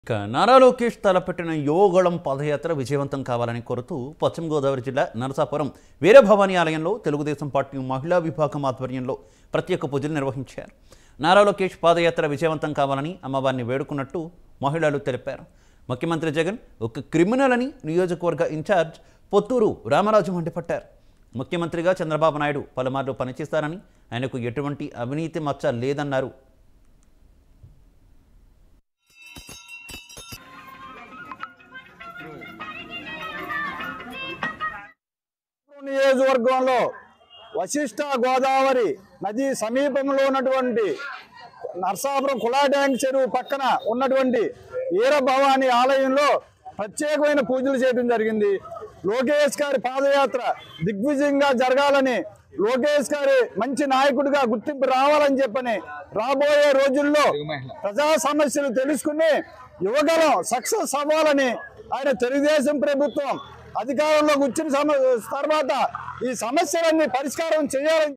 ఇక నారా లోకేష్ తలపెట్టిన యోగళం పాదయాత్ర విజయవంతం కావాలని కోరుతూ పశ్చిమ గోదావరి జిల్లా నరసాపురం వీరభవానీ ఆలయంలో తెలుగుదేశం పార్టీ మహిళా విభాగం ఆధ్వర్యంలో ప్రత్యేక పూజలు నిర్వహించారు నారా లోకేష్ పాదయాత్ర విజయవంతం కావాలని అమ్మవారిని వేడుకున్నట్టు మహిళలు తెలిపారు ముఖ్యమంత్రి జగన్ ఒక క్రిమినల్ అని నియోజకవర్గ ఇన్ఛార్జ్ పొత్తూరు రామరాజు మండిపట్టారు ముఖ్యమంత్రిగా చంద్రబాబు నాయుడు పలుమార్లు పనిచేస్తారని ఆయనకు ఎటువంటి అవినీతి మచ్చ లేదన్నారు నియోజకవర్గంలో వశిష్ట గోదావరి నది సమీపంలో ఉన్నటువంటి నర్సాపురం కులా ట్యాంక్ చెరువు పక్కన ఉన్నటువంటి వీరభవాని ఆలయంలో ప్రత్యేకమైన పూజలు చేయడం జరిగింది లోకేష్ గారి పాదయాత్ర దిగ్విజయంగా జరగాలని లోకేష్ గారి మంచి నాయకుడిగా గుర్తింపు రావాలని చెప్పని రాబోయే రోజుల్లో ప్రజా సమస్యలు తెలుసుకుని యువగలం సక్సెస్ అవ్వాలని ఆయన తెలుగుదేశం ప్రభుత్వం అధికారంలోకి వచ్చిన సమ తర్వాత ఈ సమస్యలన్నీ పరిష్కారం చేయాలని